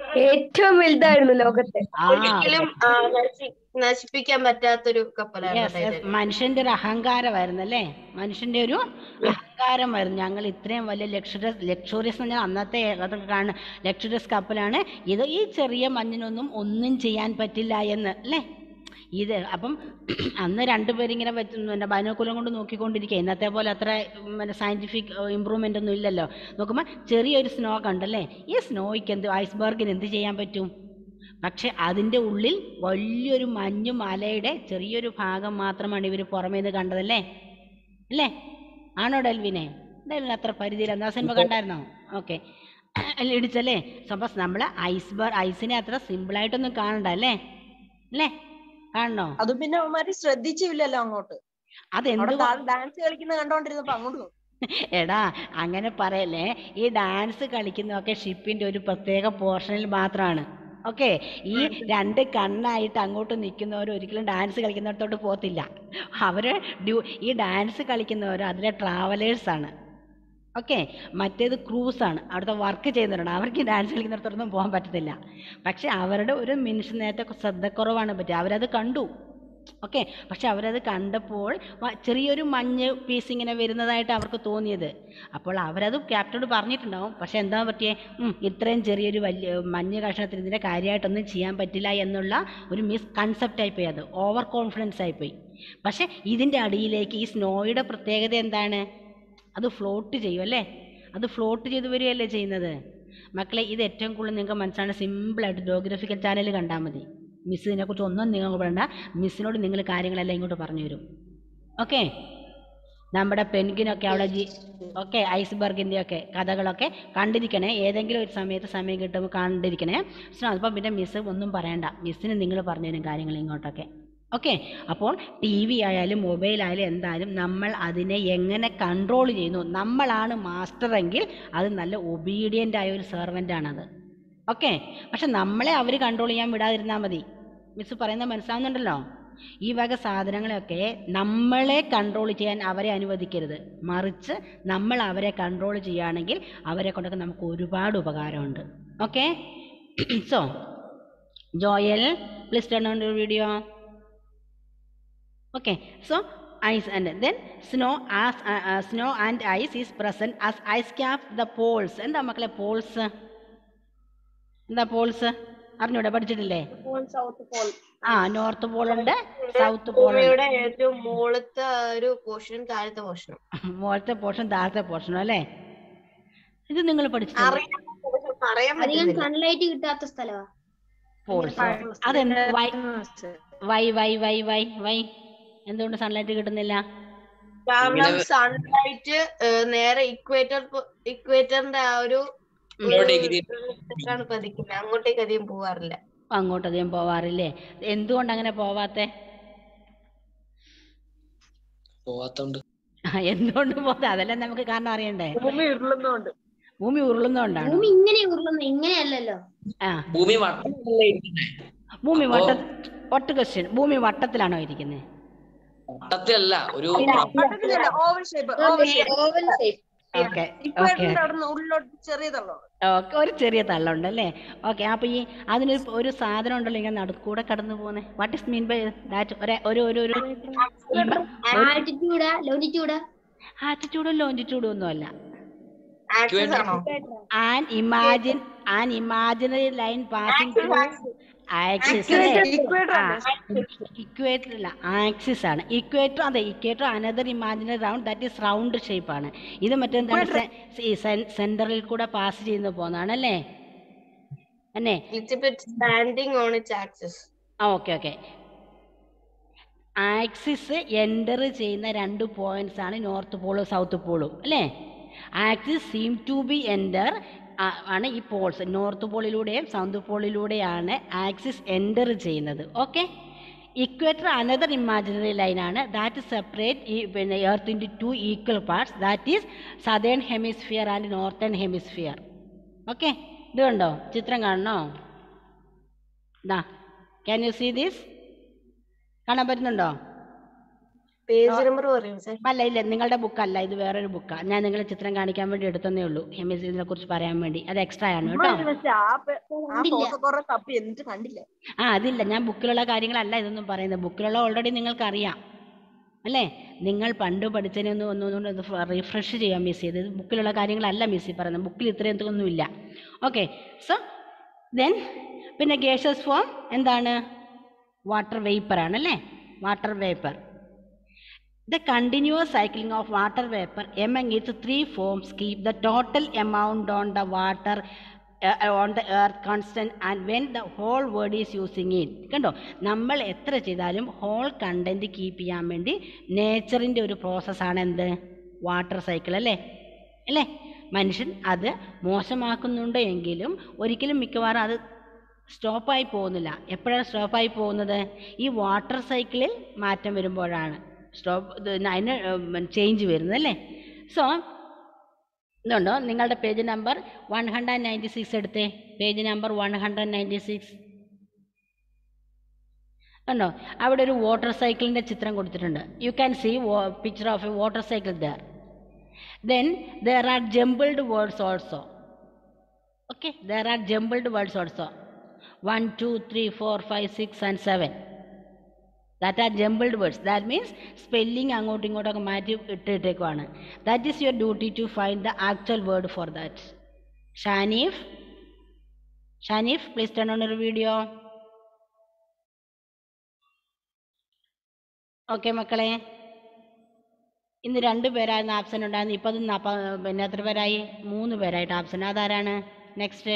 ഏറ്റവും വലുതായിരുന്നു ലോകത്തെ ആ ഒരിക്കലും ആ, നശി- നശിപ്പിക്കാൻ പറ്റാത്തൊരു കപ്പലായിരുന്നു yes, yes. ടൈറ്റാനിക് മനുഷ്യന്റെ ഒരു അഹങ്കാരമായിരുന്നു അല്ലേ മനുഷ്യന്റെ ഒരു അഹങ്കാരമായിരുന്നു ഞങ്ങൾ ഇത്രയും വലിയ ലക്ഷറിയസ് ലക്ഷറിയസ് എന്ന് പറഞ്ഞാൽ അന്നത്തെ അതൊക്കെ കാണുന്ന ലക്ഷറിയസ് കപ്പലാണ് ഇത് ഈ ചെറിയ മഞ്ഞിനൊന്നും ഒന്നും ചെയ്യാൻ പറ്റില്ല എന്ന് അല്ലേ ഇത് അപ്പം അന്ന് രണ്ടുപേരിങ്ങനെ വെച്ച് പിന്നെ ബൈനോക്കുലം കൊണ്ട് നോക്കിക്കൊണ്ടിരിക്കുക ഇന്നത്തെ പോലെ അത്ര ഉം, പിന്നെ സയൻറ്റിഫിക് ഇമ്പ്രൂവ്മെൻ്റ് ഒന്നും ഇല്ലല്ലോ നോക്കുമ്പോൾ ചെറിയൊരു സ്നോ കണ്ടല്ലേ ഈ സ്നോയ്ക്ക് എന്ത് ഐസ്ബർഗിന് എന്ത് ചെയ്യാൻ പറ്റും പക്ഷെ അതിൻ്റെ ഉള്ളിൽ വലിയൊരു മഞ്ഞു മലയുടെ ചെറിയൊരു ഭാഗം മാത്രമാണ് ഇവർ പുറമേ നിന്ന് കണ്ടതല്ലേ അല്ലേ ആണോ ഡെൽവിനെ ഡെൽവിന് അത്ര പരിധിയില്ല ആ സിനിമ കണ്ടായിരുന്നോ ഓക്കെ അല്ല ഇടിച്ചല്ലേ സപ്പോസ് നമ്മൾ ഐസ്ബർ ഐസിനെ അത്ര സിമ്പിളായിട്ടൊന്നും കാണണ്ട അല്ലേ അല്ലേ കാണണോ അത് പിന്നെ അവന്മാര് ശ്രദ്ധിച്ചില്ലല്ലോ അങ്ങോട്ട് അതെന്ത് അവിടെ താഴെ ഡാൻസ് കളിക്കുന്ന കണ്ടോണ്ടിരുന്നപ്പോ അങ്ങോട്ട് നോക്കി. എടാ അങ്ങനെ പറയല്ലേ ഈ ഡാൻസ് കളിക്കുന്നതൊക്കെ ഷിപ്പിന്റെ ഒരു പ്രത്യേക പോർഷനിൽ മാത്രമാണ് ഓക്കെ ഈ രണ്ട് കണ്ണായിട്ട് അങ്ങോട്ട് നിൽക്കുന്നവർ ഒരിക്കലും ഡാൻസ് കളിക്കുന്നിടത്തോട്ട് പോകത്തില്ല അവര് ഡ്യൂ ഈ ഡാൻസ് കളിക്കുന്നവർ അതിലെ ട്രാവലേഴ്സ് ആണ് ഓക്കെ മറ്റേത് ക്രൂസാണ് അവിടുത്തെ വർക്ക് ചെയ്യുന്നവരാണ് അവർക്ക് ഈ ഡാൻസ് കളിക്കുന്നിടത്തോട്ടൊന്നും പോകാൻ പറ്റത്തില്ല പക്ഷെ അവരുടെ ഒരു നിമിഷ നേരത്തെ ശ്രദ്ധക്കുറവാണ് പറ്റുക അവരത് കണ്ടു ഓക്കെ പക്ഷെ അവരത് കണ്ടപ്പോൾ വ- ചെറിയൊരു മഞ്ഞ് പീസ് ഇങ്ങനെ വരുന്നതായിട്ട് അവർക്ക് തോന്നിയത് അപ്പോൾ അവരത് ക്യാപ്റ്റനോട് പറഞ്ഞിട്ടുണ്ടാവും പക്ഷെ എന്താ പറ്റിയേ ഉം, ഇത്രയും ചെറിയൊരു വലിയ മഞ്ഞ് കഷ്ണത്തിന് ഇതിൻ്റെ കാര്യമായിട്ടൊന്നും ചെയ്യാൻ പറ്റില്ല എന്നുള്ള ഒരു മിസ് കൺസെപ്റ്റ് ആയിപ്പോയി അത് ഓവർ കോൺഫിഡൻസ് ആയിപ്പോയി പക്ഷെ ഇതിൻ്റെ അടിയിലേക്ക് ഈ സ്നോയുടെ പ്രത്യേകത എന്താണ് അത് ഫ്ലോട്ട് ചെയ്യും അല്ലേ അത് ഫ്ലോട്ട് ചെയ്ത് വരികയല്ലേ ചെയ്യുന്നത് മക്കളെ ഇത് ഏറ്റവും കൂടുതൽ നിങ്ങൾക്ക് മനസ്സിലാണ് സിമ്പിളായിട്ട് ജോഗ്രഫിക്കൽ ചാനൽ കണ്ടാൽ മതി മിസ് ഇതിനെക്കുറിച്ച് ഒന്നും നിങ്ങൾ പറയണ്ട മിസ്സിനോട് നിങ്ങൾ കാര്യങ്ങളെല്ലാം ഇങ്ങോട്ട് പറഞ്ഞു തരും ഓക്കെ നമ്മുടെ പെൻഗിനൊക്കെ അവിടെ ജി ഓക്കെ ഐസ്ബർഗിൻ്റെ ഒക്കെ കഥകളൊക്കെ കണ്ടിരിക്കണേ ഏതെങ്കിലും ഒരു സമയത്ത് സമയം കിട്ടുമ്പോൾ കണ്ടിരിക്കണേ സോ അപ്പം പിന്നെ മിസ് ഒന്നും പറയണ്ട മിസ്സിന് നിങ്ങൾ പറഞ്ഞു തരും കാര്യങ്ങൾ ഇങ്ങോട്ടൊക്കെ ഓക്കെ അപ്പോൾ ടി വി ആയാലും മൊബൈൽ ആയാലും എന്തായാലും നമ്മൾ അതിനെ എങ്ങനെ കൺട്രോൾ ചെയ്യുന്നു നമ്മളാണ് മാസ്റ്റർ എങ്കിൽ അത് നല്ല ഒബീഡിയൻ്റ് ആയ ഒരു സെർവൻ്റ് ആണത് ഓക്കെ പക്ഷെ നമ്മളെ അവർ കൺട്രോൾ ചെയ്യാൻ വിടാതിരുന്നാൽ മതി മിസ് പറയുന്നത് മനസ്സിലാവുന്നുണ്ടല്ലോ ഈ വക സാധനങ്ങളെയൊക്കെ നമ്മളെ കൺട്രോൾ ചെയ്യാൻ അവരെ അനുവദിക്കരുത് മറിച്ച് നമ്മൾ അവരെ കൺട്രോൾ ചെയ്യുകയാണെങ്കിൽ അവരെ കൊണ്ടൊക്കെ നമുക്ക് ഒരുപാട് ഉപകാരമുണ്ട് okay so Joel please turn on your video okay so ice and then snow as uh, uh, snow and ice is present as ice cap the poles എന്താ മക്കളെ പോൾസ് എന്താ പോൾസ് അറിഞ്ഞൂടെ പഠിച്ചിട്ടില്ലേ സൗത്ത് പോൾ ആ നോർത്ത് പോൾ ഉണ്ട് south pole ഉണ്ട് ഭൂമിയുടെ ഏറ്റവും മുകളിലത്തെ ഒരു പോർഷനും താഴത്തെ പോർഷനും മുകളത്തെ പോർഷൻ താഴത്തെ പോർഷനും അല്ലേ ഇത് നിങ്ങൾ പഠിച്ചിട്ടില്ലേ അറിയാൻ പക്ഷെ പറയാൻ അധികം പറ്റുന്നില്ല സൺലൈറ്റ് കിട്ടാത്ത സ്ഥലമാ പോൾസ് അതെന്ത് why why why why why why എന്തുകൊണ്ട് സൺലൈറ്റ് കിട്ടുന്നില്ല കാരണം ഇങ്ങനെ- സൺലൈറ്റ് നേരെ ഇക്വേറ്റർ ഇക്വേറ്ററിന്റെ ആ ഒരു ഓരോ ഡിഗ്രി ാണ് പതിക്കുന്നത് അങ്ങോട്ടേക്ക് അധികം പോവാറില്ല അങ്ങോട്ടധികം പോവാറില്ലേ എന്തുകൊണ്ട് അങ്ങനെ പോവാത്തെ പോവാത്തോണ്ട് എന്തുകൊണ്ട് പോകാതെ അതെല്ലാം നമുക്ക് കാരണം അറിയണ്ടേ ഭൂമി ഉരുളുന്നോണ്ട് ഭൂമി ഉരുളുന്നോണ്ടാണ് ഭൂമി ഇങ്ങനെ ഉരുളുന്നു ഇങ്ങനെയല്ലല്ലോ ആ ഭൂമി വട്ടത്തിലല്ലേ ഇരിക്കുന്നെ? ഭൂമി വട്ട ഒറ്റ ക്വസ്റ്റ്യൻ ഭൂമി വട്ടത്തിലാണോ ഇരിക്കുന്നത് വട്ടത്തിലല്ല ഒരു വട്ടത്തിലല്ല oval shape oval shape oval shape okay okay ഇക്വേറ്ററിന്റെ അവിടെ നിന്ന് ഉള്ളിലോട്ട് ചെറിയതുള്ളൂ ഓക്കെ ഒരു ചെറിയ തള്ളുണ്ട് അല്ലേ ഓക്കെ അപ്പൊ ഈ അതിനൊരു ഒരു സാധനം ഉണ്ടല്ലോ ഇങ്ങനെ നടുക്കൂടെ കടന്നു പോകുന്നത് what is mean by that ഒരു ഒരു ഒരു ആൾട്ടിറ്റ്യൂഡാ ലോഞ്ചിറ്റ്യൂഡാ ആറ്റിറ്റ്യൂഡും ലോഞ്ചിറ്റ്യൂഡും ഒന്നും അല്ല ആക്സസ് ആണോ an imagine an imaginary line passing through axis equator equator അല്ല ആക്സിസ് ആണ് ഇക്വേറ്റർ അതെ equator another imaginary round that is round shape ആണ് ഇത് മറ്റെന്താണ് സെന്ററിൽ കൂടെ പാസ് ചെയ്യുന്ന പോകുന്നതാണ് അല്ലേ അല്ലേ സ്റ്റാൻഡിങ് ഓൺ ഇറ്റ്സ് ആക്സസ് ആ ഓക്കെ ഓക്കെ ആക്സിസ് എൻ്റർ ചെയ്യുന്ന രണ്ട് പോയിന്റ്സ് ആണ് നോർത്ത് പോളും സൗത്ത് പോളും അല്ലേ axis seem to be enter ആണ് ഈ പോൾസ് നോർത്ത് പോളിലൂടെയും സൗത്ത് പോളിലൂടെയാണ് ആക്സിസ് എൻ്റർ ചെയ്യുന്നത് ഓക്കെ ഇക്വേറ്റർ അനദർ ഇമാജിനറി ലൈനാണ് ദാറ്റ് സെപ്പറേറ്റ് ഈ പിന്നെ earth into two equal parts that is southern hemisphere and northern hemisphere okay ഇത് കണ്ടോ ചിത്രം കാണണോ ദാ ക്യാൻ യു സീ ദിസ് കാണാൻ പറ്റുന്നുണ്ടോ പേജ് നമ്പർ പറയൂ സാർ അല്ല ഇല്ല നിങ്ങളുടെ ബുക്കല്ല ഇത് വേറൊരു ബുക്കാണ് ഞാൻ നിങ്ങളെ ചിത്രം കാണിക്കാൻ വേണ്ടി എടുത്തതേ ഉള്ളൂ എം എസ് ഇതിനെ കുറിച്ച് പറയാൻ വേണ്ടി അത് എക്സ്ട്രാ ആണ് കേട്ടോ പക്ഷെ ആ പെ- ആ കണ്ടില്ല. ഫോട്ടോ കുറെ തപ്പി എന്നിട്ട് കണ്ടില്ല ആ അതില്ല ഞാൻ ബുക്കിലുള്ള കാര്യങ്ങളല്ല ഇതൊന്നും പറയുന്നത് ബുക്കിലുള്ള ഓൾറെഡി നിങ്ങൾക്ക് അറിയാം അല്ലേ നിങ്ങൾ പണ്ട് പഠിച്ചതിനെ ഒന്ന് ഒന്നുകൊണ്ട് റിഫ്രഷ് ചെയ്യാൻ മിസ് ചെയ്ത് ഇത് ബുക്കിലുള്ള കാര്യങ്ങളല്ല മിസ് പറയുന്നത് ബുക്കിൽ ഇത്രയും ഒന്നുമില്ല ഓക്കെ സോ ദെൻ പിന്നെ ഗേഷസ് ഫോം എന്താണ് വാട്ടർ വേപ്പർ ആണ് അല്ലേ water vapour the continuous cycling of water vapour among its three forms keep the total amount on the water on the earth constant and when the whole world is using it കണ്ടോ നമ്മൾ എത്ര ചെയ്താലും whole content keep ചെയ്യാൻ വേണ്ടി നേച്ചറിൻ്റെ ഒരു പ്രോസസ്സാണ് എന്ത് water cycle അല്ലേ അല്ലേ മനുഷ്യൻ അത് മോശമാക്കുന്നുണ്ട് എങ്കിലും ഒരിക്കലും മിക്കവാറും അത് സ്റ്റോപ്പായി പോകുന്നില്ല എപ്പോഴാണ് സ്റ്റോപ്പായി പോകുന്നത് ഈ വാട്ടർ സൈക്കിളിൽ മാറ്റം വരുമ്പോഴാണ് സ്റ്റോപ്പ് ഇത് അതിന് ചേഞ്ച് വരുന്നത് അല്ലേ സോ ഇതുണ്ടോ നിങ്ങളുടെ page number one hundred ninety six എടുത്തേ page number one hundred ninety six ഉണ്ടോ അവിടെ ഒരു വാട്ടർ സൈക്കിളിൻ്റെ ചിത്രം കൊടുത്തിട്ടുണ്ട് you can see picture of a water cycle there then there are jumbled words also okay there are jumbled words also 1 2 3 4 5 6 and 7 that are jumbled words that means spelling അങ്ങോട്ടും ഇങ്ങോട്ടൊക്കെ മാറ്റി ഇട്ടിട്ടേക്കുവാണ് that is your duty to find the actual word for that Shaneef Shaneef please turn on your video okay മക്കളെ ഇന്ന് രണ്ട് പേരായിരുന്നു absent ഉണ്ടായിരുന്നു ഇപ്പം അത് നാപ്പ പിന്നെ എത്ര പേരായി മൂന്ന് പേരായിട്ട് ആബ്സെൻ്റ് അതാരാണ് നെക്സ്റ്റ്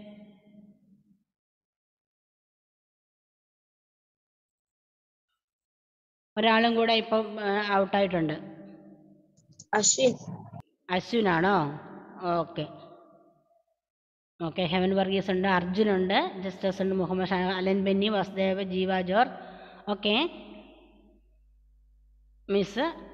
ഒരാളും കൂടെ ഇപ്പം ഔട്ടായിട്ടുണ്ട് അശ്വിൻ അശ്വിനാണോ ഓക്കെ ഓക്കെ ഹെവൻ വർഗീസ് ഉണ്ട് അർജുനുണ്ട് ജസ്റ്റസ് ഉണ്ട് മുഹമ്മദ് ഷാ അലൻ ബെന്നി വസുദേവ് ജീവ ജോർ ഓക്കെ മിസ്